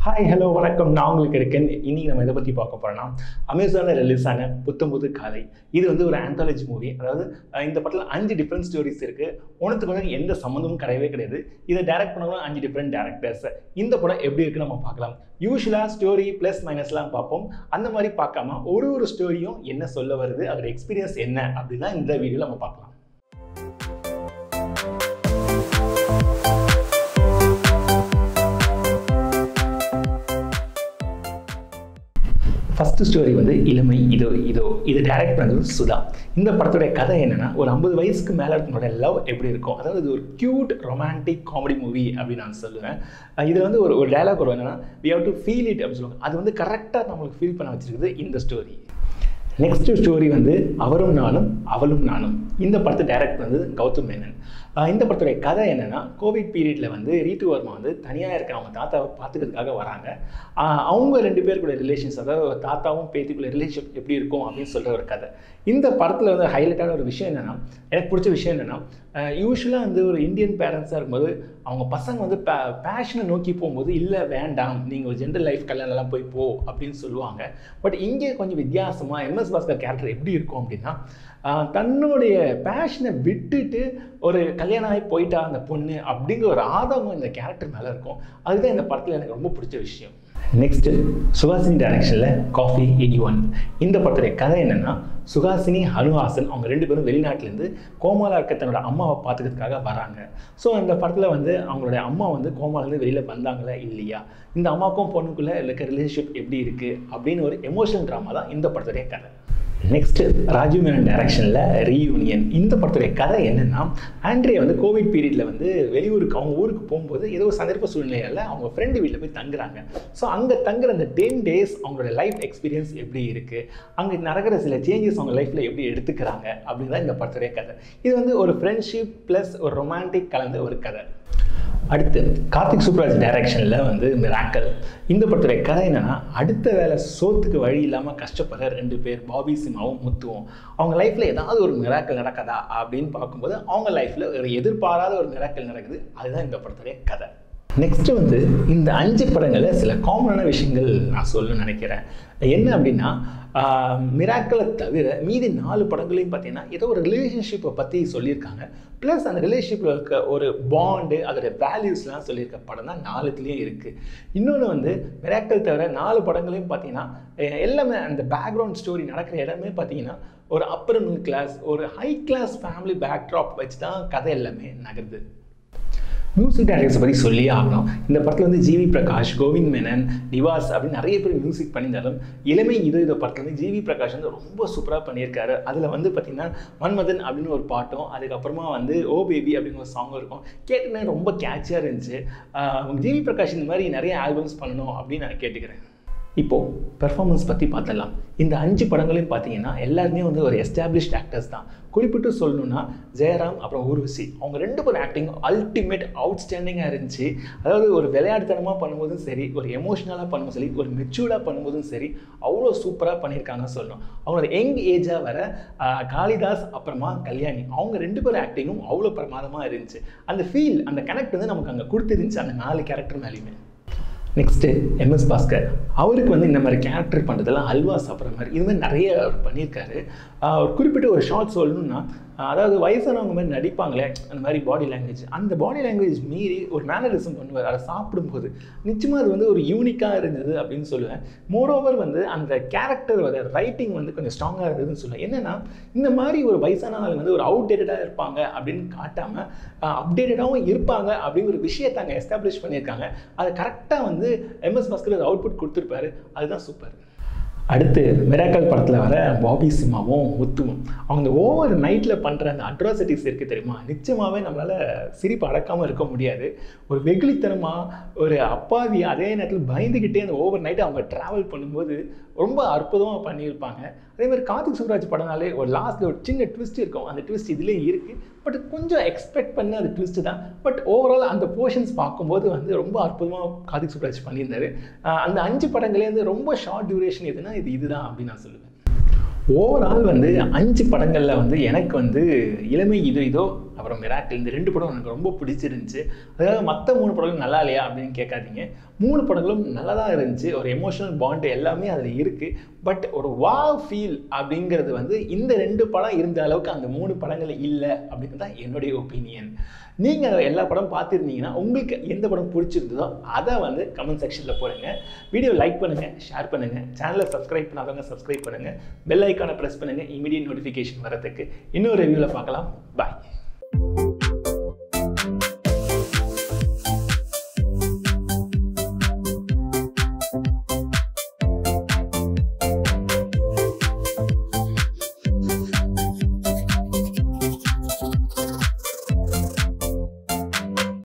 hi hello வணக்கம் நான் உங்களுக்கு இருக்கேன் இன்னைக்கு நம்ம எதை பற்றி பார்க்க போகிறோம்னா அமேசானில் ரிலீஸ் ஆன புத்தம் புது காலை இது வந்து ஒரு ஆந்தாலஜி மூவி அதாவது அஹ், இந்த படத்தில் அஞ்சு டிஃப்ரெண்ட் ஸ்டோரிஸ் இருக்குது ஒன்றுத்துக்கு ஒன்று எந்த சம்மந்தமும் கிடையவே கிடையாது இதை டைரக்ட் பண்ணவங்களும் அஞ்சு டிஃப்ரெண்ட் டேரக்டர்ஸ் இந்த படம் எப்படி இருக்குன்னு நம்ம பார்க்கலாம் யூஸ்வலாக ஸ்டோரி ப்ளஸ் மைனஸ்லாம் பார்ப்போம் அந்த மாதிரி பார்க்காம ஒரு ஒரு ஸ்டோரியும் என்ன சொல்ல வருது அதோட எக்ஸ்பீரியன்ஸ் என்ன அப்படின்னு தான் இந்த வீடியோவில் நம்ம பார்க்கலாம் ஃபஸ்ட்டு ஸ்டோரி வந்து இளமை இதோ இதோ இது டைரக்ட் பண்ணது சுதா இந்த படத்துடைய கதை என்னன்னா ஒரு ஐம்பது வயசுக்கு மேலே இருக்கவங்களோட லவ் எப்படி இருக்கும் அதாவது இது ஒரு க்யூட் ரொமான்டிக் காமெடி மூவி அப்படின்னு நான் சொல்லுவேன் அஹ் இதுல வந்து ஒரு ஒரு டைலாக் வரும் என்னன்னா we have to feel it அப்படின்னு சொல்லுவாங்க அது வந்து கரெக்டாக நம்மளுக்கு ஃபீல் பண்ண வச்சிருக்குது இந்த ஸ்டோரி நெக்ஸ்ட் ஸ்டோரி வந்து அவரும் நானும் அவளும் நானும் இந்த படத்தை டைரக்ட் பண்ணது கௌதம் மேனன் ஆஹ் இந்த படத்துடைய கதை என்னன்னா கோவிட் பீரியடில் வந்து ரீத்து வர்மா வந்து தனியாக இருக்க அவங்க தாத்தாவை பார்த்துக்கிறதுக்காக வராங்க ஆஹ் அவங்க ரெண்டு பேருக்குள்ள ரிலேஷன்ஸ் அதாவது ஒரு தாத்தாவும் பேத்திக்குள்ள ரிலேஷன்ஷிப் எப்படி இருக்கும் அப்படின்னு சொல்கிற ஒரு கதை இந்த படத்தில் வந்து ஹைலைட்டான ஒரு விஷயம் என்னென்னா எனக்கு பிடிச்ச விஷயம் என்னென்னா யூஸ்வலாக வந்து ஒரு இந்தியன் பேரண்ட்ஸாக இருக்கும்போது அவங்க பசங்க வந்து பே பேஷனை நோக்கி போகும்போது இல்லை வேண்டாம் நீங்கள் ஒரு ஜென்ரல் லைஃப் கல்யாணம்லாம் போய் போ அப்படின்னு சொல்லுவாங்க பட் இங்கே கொஞ்சம் வித்தியாசமாக எம்எஸ் பாஸ்கர் கேரக்டர் எப்படி இருக்கும் அப்படின்னா ஆஹ் தன்னுடைய பேஷனை விட்டுட்டு ஒரு கல்யாணம் ஆகி போயிட்டா அந்த பொண்ணு அப்படிங்கிற ஒரு ஆதங்கம் இந்த கேரக்டர் மேலே இருக்கும் அதுதான் இந்த படத்தில் எனக்கு ரொம்ப பிடிச்ச விஷயம் நெக்ஸ்ட்டு சுஹாசினி டைரக்ஷனில் காஃபி எயிட்டி ஒன் இந்த படத்துடைய கதை என்னென்னா சுஹாசினி ஹனுஹாசன் அவங்க ரெண்டு பேரும் வெளிநாட்டிலேருந்து கோமாலா இருக்க தன்னோட அம்மாவை பார்த்துக்கிறதுக்காக வராங்க ஸோ இந்த படத்தில் வந்து அவங்களுடைய அம்மா வந்து கோமாலேருந்து வெளியில் வந்தாங்களா இல்லையா இந்த அம்மாவுக்கும் பொண்ணுக்குள்ளே இருக்க ரிலேஷன்ஷிப் எப்படி இருக்குது அப்படின்னு ஒரு எமோஷனல் ட்ராமா தான் இந்த படத்துடைய கதை நெக்ஸ்ட் ராஜீவ் மேனன் டைரக்ஷனில் ரீயூனியன் இந்த படத்துடைய கதை என்னென்னா ஆண்ட்ரியா வந்து கோவிட் பீரியடில் வந்து வெளியூருக்கு அவங்க ஊருக்கு போகும்போது ஏதோ ஒரு சந்தர்ப்ப சூழ்நிலையில் அவங்க ஃப்ரெண்டு வீட்டில் போய் தங்குறாங்க ஸோ அங்கே தங்குற அந்த டென் டேஸ் அவங்களோட லைஃப் எக்ஸ்பீரியன்ஸ் எப்படி இருக்குது அங்கே நடக்கிற சில சேஞ்சஸ் அவங்க லைஃப்பில் எப்படி எடுத்துக்கிறாங்க அப்படின்னு தான் இந்த படத்துடைய கதை இது வந்து ஒரு ஃப்ரெண்ட்ஷிப் ப்ளஸ் ஒரு ரொமான்டிக் கலந்த ஒரு கதை அடுத்து கார்த்திக் சுப்ராஜ் டைரக்ஷனில் வந்து மிராக்கல் இந்த படத்துடைய கதை என்னன்னா அடுத்த வேலை சோத்துக்கு வழி இல்லாமல் கஷ்டப்படுற ரெண்டு பேர் பாபி சிம்மாவும் முத்துவும் அவங்க லைஃப்பில் ஏதாவது ஒரு மிராக்கல் நடக்குதா அப்படின்னு பார்க்கும்போது அவங்க லைஃப்பில் ஒரு எதிர்பாராத ஒரு மிராக்கல் நடக்குது அதுதான் இந்த படத்துடைய கதை நெக்ஸ்ட் வந்து இந்த அஞ்சு படங்களில் சில காமனான விஷயங்கள் நான் சொல்லணும்னு நினைக்கிறேன் என்ன அப்படின்னா மிராக்களை தவிர மீதி நாலு படங்களையும் பார்த்தீங்கன்னா ஏதோ ஒரு ரிலேஷன்ஷிப்பை பற்றி சொல்லியிருக்காங்க ப்ளஸ் அந்த ரிலேஷன்ஷிப்பில் இருக்க ஒரு பாண்டு அதோட வேல்யூஸ்லாம் சொல்லியிருக்க படம் தான் நாலுத்துலேயும் இருக்குது இன்னொன்று வந்து மிராக்கள் தவிர நாலு படங்களையும் பார்த்தீங்கன்னா அஹ் எல்லாமே அந்த பேக்ரவுண்ட் ஸ்டோரி நடக்கிற இடமே பார்த்தீங்கன்னா ஒரு அப்பர் மிடில் கிளாஸ் ஒரு ஹை கிளாஸ் ஃபேமிலி பேக்ட்ராப் வச்சு தான் கதை எல்லாமே நகருது மியூசிக் டைரக்டர்ஸை பற்றி சொல்லியே ஆகணும் இந்த படத்தில் வந்து ஜிவி பிரகாஷ் கோவிந்த் மேனன் நிவாஸ் அப்படின்னு நிறைய பேர் மியூசிக் பண்ணியிருந்தாலும் இளமை இது இந்த படத்தில் வந்து ஜிவி பிரகாஷ் வந்து ரொம்ப சூப்பராக பண்ணியிருக்காரு அதில் வந்து பார்த்திங்கன்னா மன்மதன் அப்படின்னு ஒரு பாட்டும் அதுக்கப்புறமா வந்து ஓ பேபி அப்படின்னு ஒரு சாங்கும் இருக்கும் கேட்டுனே ரொம்ப கேட்சியாக இருந்துச்சு ஜிவி பிரகாஷ் இந்த மாதிரி நிறைய ஆல்பம்ஸ் பண்ணணும் அப்படின்னு நான் கேட்டுக்கிறேன் இப்போது பெர்ஃபார்மன்ஸ் பற்றி பார்த்துடலாம் இந்த அஞ்சு படங்களையும் பார்த்தீங்கன்னா எல்லாருமே வந்து ஒரு எஸ்டாப்ளிஷ்ட் ஆக்டர்ஸ் தான் குறிப்பிட்டு சொல்லணும்னா ஜெயராம் அப்புறம் ஊர்வசி அவங்க ரெண்டு பேரும் ஆக்டிங் அல்டிமேட் அவுட்ஸ்டாண்டிங்காக இருந்துச்சு அதாவது ஒரு விளையாட்டுத்தனமாக பண்ணும்போதும் சரி ஒரு எமோஷ்னலாக பண்ணும்போதும் சரி ஒரு மெச்சூர்டாக பண்ணும்போதும் சரி அவ்வளோ சூப்பராக பண்ணியிருக்காங்கன்னு சொல்லணும் அவங்களோட யங் ஏஜாக வர ஆஹ், காளிதாஸ் அப்புறமா கல்யாணி அவங்க ரெண்டு பேரும் ஆக்டிங்கும் அவ்வளோ பிரமாதமாக இருந்துச்சு அந்த ஃபீல் அந்த கனெக்ட் வந்து நமக்கு அங்கே கொடுத்துருந்துச்சு அந்த நாலு கேரக்டர் மேலேயுமே நெக்ஸ்ட்டு எம்எஸ் பாஸ்கர் அவருக்கு வந்து இந்த மாதிரி கேரக்டர் பண்ணுறதெல்லாம் அல்வா சாப்பிட்ற மாதிரி இது மாதிரி நிறைய அவர் பண்ணியிருக்காரு ஆஹ் ஒரு குறிப்பிட்ட ஒரு ஷார்ட் சொல்லணும்னா ஆஹ் அதாவது வயசானவங்க மாதிரி நடிப்பாங்களே அந்த மாதிரி பாடி லாங்குவேஜ் அந்த பாடி லாங்குவேஜ் மீறி ஒரு மேனரிசம் பண்ணுவார் அதை சாப்பிடும்போது நிச்சயமாக அது வந்து ஒரு யூனிக்காக இருந்தது அப்படின்னு சொல்லுவேன் மோரோவர் வந்து அந்த கேரக்டர் வந்து ரைட்டிங் வந்து கொஞ்சம் ஸ்ட்ராங்காக இருந்ததுன்னு சொல்லுவேன் என்னென்னா இந்த மாதிரி ஒரு வயசான ஆள் வந்து ஒரு அவுடேட்டடாக இருப்பாங்க அப்படின்னு காட்டாமல் அப்டேட்டடாகவும் இருப்பாங்க அப்படிங்கிற ஒரு விஷயத்தை அங்கே எஸ்டாப்ளிஷ் பண்ணியிருக்காங்க அதை கரெக்டாக வந்து எம்எஸ் பாஸ்கர் அவுட்புட் கொடுத்துருப்பாரு அதுதான் சூப்பர் அடுத்து மிராக்கல் படத்தில் வர பாபி சிம்மாவும் முத்துவும் அவங்க ஓவர் நைட்டில் பண்ணுற அந்த அட்ராசிட்டிஸ் இருக்குது தெரியுமா நிச்சயமாகவே நம்மளால் சிரிப்பு அடக்காமல் இருக்க முடியாது ஒரு வெகுளித்தனமாக ஒரு அப்பாவி அதே நேரத்தில் பயந்துக்கிட்டே அந்த ஓவர் நைட்டு அவங்க ட்ராவல் பண்ணும்போது ரொம்ப அற்புதமாக பண்ணியிருப்பாங்க அதே மாதிரி கார்த்திக் சுப்ராஜ் படம்னாலே ஒரு லாஸ்ட்டில் ஒரு சின்ன ட்விஸ்ட் இருக்கும் அந்த ட்விஸ்ட் இதுலேயும் இருக்குது பட் கொஞ்சம் எக்ஸ்பெக்ட் பண்ண அது ட்விஸ்ட் தான் பட் ஓவரால் அந்த போர்ஷன்ஸ் பார்க்கும்போது வந்து ரொம்ப அற்புதமாக கார்த்திக் சுப்ராஜ் பண்ணியிருந்தாரு ஆஹ் அந்த அஞ்சு படங்களேருந்து ரொம்ப ஷார்ட் டியூரேஷன் எதுனா இது இதுதான் அப்படின்னு நான் சொல்லுவேன் ஓவரால் வந்து அஞ்சு படங்களில் வந்து எனக்கு வந்து இளமை இது இதோ அப்புறம் மிராக்கிள் இந்த ரெண்டு படம் எனக்கு ரொம்ப பிடிச்சிருந்துச்சு அதாவது மற்ற மூணு படங்களும் நல்லா இல்லையா அப்படின்னு கேட்காதீங்க மூணு படங்களும் நல்லா தான் இருந்துச்சு ஒரு எமோஷனல் பாண்டு எல்லாமே அதில் இருக்குது பட் ஒரு வா ஃபீல் அப்படிங்கிறது வந்து இந்த ரெண்டு படம் இருந்த அளவுக்கு அந்த மூணு படங்கள் இல்லை அப்படின்னு தான் என்னுடைய ஒப்பீனியன் நீங்கள் எல்லா படம் பார்த்துருந்தீங்கன்னா உங்களுக்கு எந்த படம் பிடிச்சிருந்ததோ அதை வந்து கமெண்ட் செக்ஷனில் போடுங்க வீடியோ லைக் பண்ணுங்கள் ஷேர் பண்ணுங்கள் சேனலை சப்ஸ்கிரைப் பண்ணாதவங்க சப்ஸ்கிரைப் பண்ணுங்கள் பெல் ஐக்கானை ப்ரெஸ் பண்ணுங்கள் இமீடியட் நோட்டிஃபிகேஷன் வரதுக்கு இன்னொரு ரிவ்யூவில் பார்க்கலாம் பாய்